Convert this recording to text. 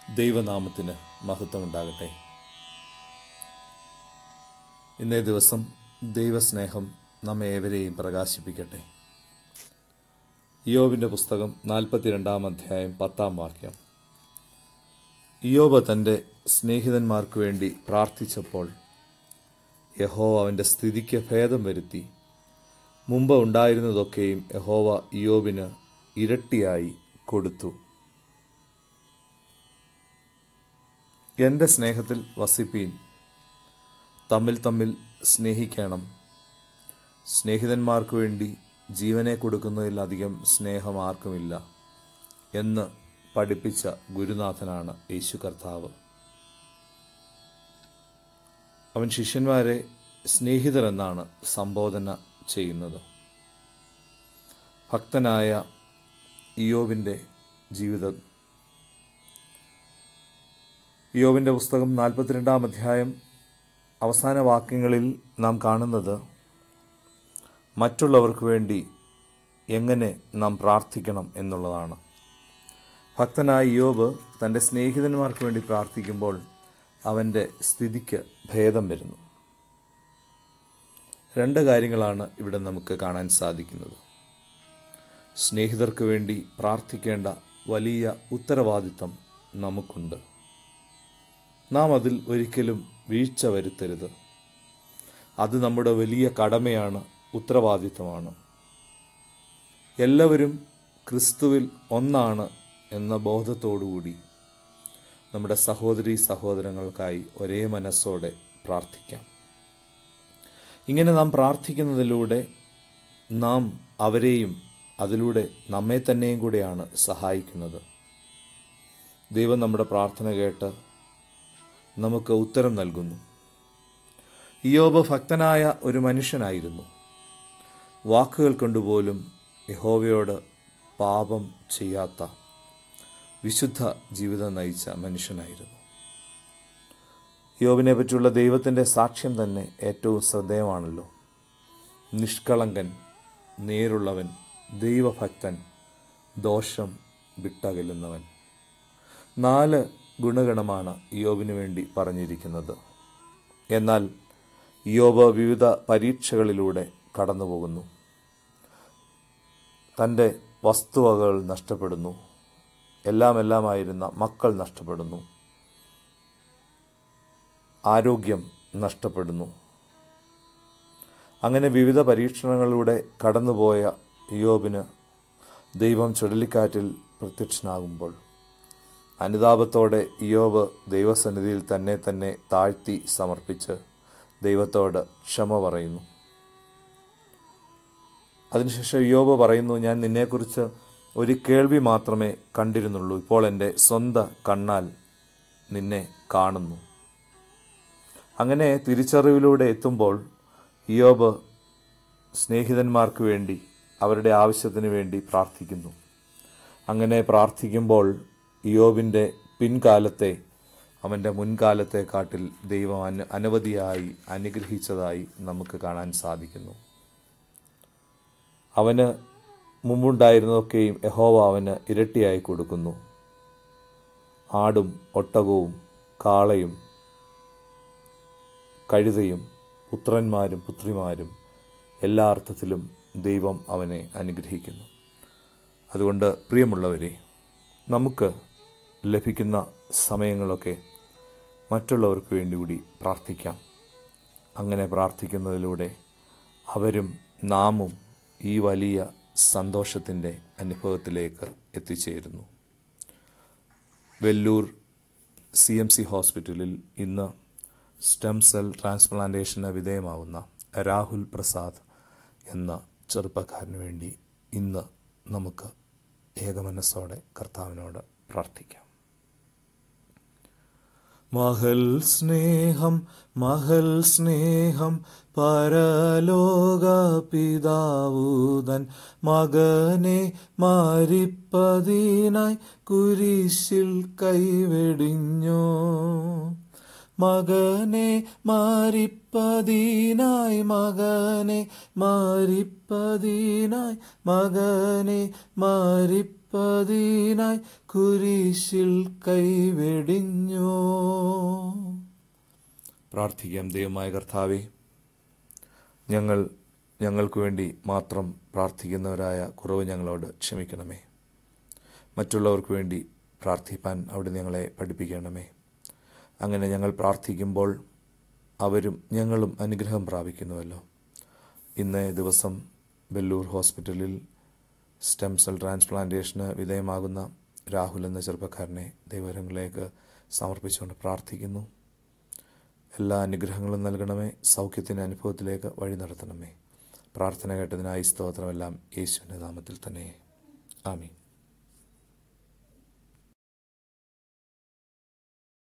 ദൈവനാമത്തിന് മഹത്വമുണ്ടാകട്ടെ ഇന്നേ ദിവസം ദൈവസ്നേഹം നമ്മെ ഏവരെയും പ്രകാശിപ്പിക്കട്ടെ ഇയോബിൻ്റെ പുസ്തകം നാൽപ്പത്തിരണ്ടാം അധ്യായം പത്താം വാക്യം ഇയോബ് തൻ്റെ സ്നേഹിതന്മാർക്ക് വേണ്ടി പ്രാർത്ഥിച്ചപ്പോൾ യഹോവ അവൻ്റെ സ്ഥിതിക്ക് ഭേദം വരുത്തി മുമ്പ് ഉണ്ടായിരുന്നതൊക്കെയും യഹോവ ഇയോബിന് ഇരട്ടിയായി കൊടുത്തു എൻ്റെ സ്നേഹത്തിൽ വസിപ്പീൻ തമ്മിൽ തമ്മിൽ സ്നേഹിക്കണം സ്നേഹിതന്മാർക്ക് വേണ്ടി ജീവനെ കൊടുക്കുന്നതിലധികം സ്നേഹം ആർക്കുമില്ല എന്ന് പഠിപ്പിച്ച ഗുരുനാഥനാണ് യേശു കർത്താവ് അവൻ ശിഷ്യന്മാരെ സ്നേഹിതരെന്നാണ് സംബോധന ചെയ്യുന്നത് ഭക്തനായ ഇയോബിൻ്റെ ജീവിതം യോബിൻ്റെ പുസ്തകം നാൽപ്പത്തിരണ്ടാം അധ്യായം അവസാന വാക്യങ്ങളിൽ നാം കാണുന്നത് മറ്റുള്ളവർക്ക് വേണ്ടി എങ്ങനെ നാം പ്രാർത്ഥിക്കണം എന്നുള്ളതാണ് ഭക്തനായ യോബ് തൻ്റെ സ്നേഹിതന്മാർക്ക് വേണ്ടി പ്രാർത്ഥിക്കുമ്പോൾ അവൻ്റെ സ്ഥിതിക്ക് ഭേദം വരുന്നു രണ്ട് കാര്യങ്ങളാണ് ഇവിടെ നമുക്ക് കാണാൻ സാധിക്കുന്നത് സ്നേഹിതർക്ക് വേണ്ടി പ്രാർത്ഥിക്കേണ്ട വലിയ ഉത്തരവാദിത്തം നമുക്കുണ്ട് നാം അതിൽ ഒരിക്കലും വീഴ്ച വരുത്തരുത് അത് നമ്മുടെ വലിയ കടമയാണ് ഉത്തരവാദിത്തമാണ് എല്ലാവരും ക്രിസ്തുവിൽ ഒന്നാണ് എന്ന ബോധത്തോടുകൂടി നമ്മുടെ സഹോദരി സഹോദരങ്ങൾക്കായി ഒരേ മനസ്സോടെ പ്രാർത്ഥിക്കാം ഇങ്ങനെ നാം പ്രാർത്ഥിക്കുന്നതിലൂടെ നാം അവരെയും അതിലൂടെ നമ്മെ തന്നെയും കൂടെയാണ് സഹായിക്കുന്നത് ദൈവം നമ്മുടെ പ്രാർത്ഥന കേട്ട് നമുക്ക് ഉത്തരം നൽകുന്നു ഇയോബ് ഭക്തനായ ഒരു മനുഷ്യനായിരുന്നു വാക്കുകൾ കൊണ്ടുപോലും യഹോവയോട് പാപം ചെയ്യാത്ത വിശുദ്ധ ജീവിതം നയിച്ച മനുഷ്യനായിരുന്നു യോബിനെ പറ്റിയുള്ള ദൈവത്തിൻ്റെ സാക്ഷ്യം തന്നെ ഏറ്റവും ശ്രദ്ധേയമാണല്ലോ നിഷ്കളങ്കൻ നേരുള്ളവൻ ദൈവഭക്തൻ ദോഷം വിട്ടകലുന്നവൻ നാല് ഗുണഗണമാണ് യോബിന് വേണ്ടി പറഞ്ഞിരിക്കുന്നത് എന്നാൽ യോബ് വിവിധ പരീക്ഷകളിലൂടെ കടന്നുപോകുന്നു തൻ്റെ വസ്തുവകകൾ നഷ്ടപ്പെടുന്നു എല്ലാം എല്ലാമായിരുന്ന മക്കൾ നഷ്ടപ്പെടുന്നു ആരോഗ്യം നഷ്ടപ്പെടുന്നു അങ്ങനെ വിവിധ പരീക്ഷണങ്ങളിലൂടെ കടന്നുപോയ യോബിന് ദൈവം ചുഴലിക്കാറ്റിൽ പ്രത്യക്ഷനാകുമ്പോൾ അനുതാപത്തോടെ ഇയോബ് ദൈവസന്നിധിയിൽ തന്നെ തന്നെ താഴ്ത്തി സമർപ്പിച്ച് ദൈവത്തോട് ക്ഷമ പറയുന്നു അതിനുശേഷം യോബ് പറയുന്നു ഞാൻ നിന്നെക്കുറിച്ച് ഒരു കേൾവി മാത്രമേ കണ്ടിരുന്നുള്ളൂ ഇപ്പോൾ എൻ്റെ സ്വന്ത കണ്ണാൽ നിന്നെ കാണുന്നു അങ്ങനെ തിരിച്ചറിവിലൂടെ എത്തുമ്പോൾ ഇയോബ് സ്നേഹിതന്മാർക്ക് വേണ്ടി അവരുടെ ആവശ്യത്തിന് വേണ്ടി പ്രാർത്ഥിക്കുന്നു അങ്ങനെ പ്രാർത്ഥിക്കുമ്പോൾ ഇയോബിൻ്റെ പിൻകാലത്തെ അവൻ്റെ മുൻകാലത്തെക്കാട്ടിൽ ദൈവം അന അനവധിയായി അനുഗ്രഹിച്ചതായി നമുക്ക് കാണാൻ സാധിക്കുന്നു അവന് മുമ്പുണ്ടായിരുന്നതൊക്കെയും യഹോവ അവന് ഇരട്ടിയായി കൊടുക്കുന്നു ആടും ഒട്ടകവും കാളയും കഴുതയും പുത്രന്മാരും പുത്രിമാരും എല്ലാ അർത്ഥത്തിലും ദൈവം അവനെ അനുഗ്രഹിക്കുന്നു അതുകൊണ്ട് പ്രിയമുള്ളവരെ നമുക്ക് ലഭിക്കുന്ന സമയങ്ങളൊക്കെ മറ്റുള്ളവർക്ക് വേണ്ടി കൂടി പ്രാർത്ഥിക്കാം അങ്ങനെ പ്രാർത്ഥിക്കുന്നതിലൂടെ അവരും നാമും ഈ വലിയ സന്തോഷത്തിൻ്റെ അനുഭവത്തിലേക്ക് എത്തിച്ചേരുന്നു വെല്ലൂർ സി എം സി ഹോസ്പിറ്റലിൽ ഇന്ന് സ്റ്റെം സെൽ ട്രാൻസ്പ്ലാന്റേഷന് വിധേയമാവുന്ന രാഹുൽ പ്രസാദ് എന്ന ചെറുപ്പക്കാരന് വേണ്ടി ഇന്ന് നമുക്ക് ഏകമനസ്സോടെ കർത്താവിനോട് പ്രാർത്ഥിക്കാം മഹൽ സ്നേഹം മഹൽ സ്നേഹം പരലോക പിതാവൂതൻ മകനെ മാരിപ്പതിനായി കുരിശിൽ കൈവെടിഞ്ഞോ മകനെ മാരിപ്പതിനായി മകനെ മാരിപ്പതിനായി മകനെ മാരിപ്പ പതിനായി കുരിശിൽ കൈവെടിഞ്ഞോ പ്രാർത്ഥിക്കാം ദൈവമായ കർത്താവെ ഞങ്ങൾ ഞങ്ങൾക്ക് വേണ്ടി മാത്രം പ്രാർത്ഥിക്കുന്നവരായ കുറവ് ഞങ്ങളോട് ക്ഷമിക്കണമേ മറ്റുള്ളവർക്ക് വേണ്ടി പ്രാർത്ഥിപ്പാൻ അവിടെ ഞങ്ങളെ പഠിപ്പിക്കണമേ അങ്ങനെ ഞങ്ങൾ പ്രാർത്ഥിക്കുമ്പോൾ അവരും ഞങ്ങളും അനുഗ്രഹം പ്രാപിക്കുന്നുവല്ലോ ഇന്നേ ദിവസം വെല്ലൂർ ഹോസ്പിറ്റലിൽ സ്റ്റെം സെൽ ട്രാൻസ്പ്ലാന്റേഷന് വിധേയമാകുന്ന രാഹുൽ എന്ന ചെറുപ്പക്കാരനെ ദൈവരങ്ങളിലേക്ക് സമർപ്പിച്ചുകൊണ്ട് പ്രാർത്ഥിക്കുന്നു എല്ലാ അനുഗ്രഹങ്ങളും നൽകണമേ സൗഖ്യത്തിൻ്റെ അനുഭവത്തിലേക്ക് വഴി നടത്തണമേ പ്രാർത്ഥന കേട്ടതിനായി സ്തോത്രമെല്ലാം യേശുവിൻ്റെ നാമത്തിൽ തന്നെ ആമീൻ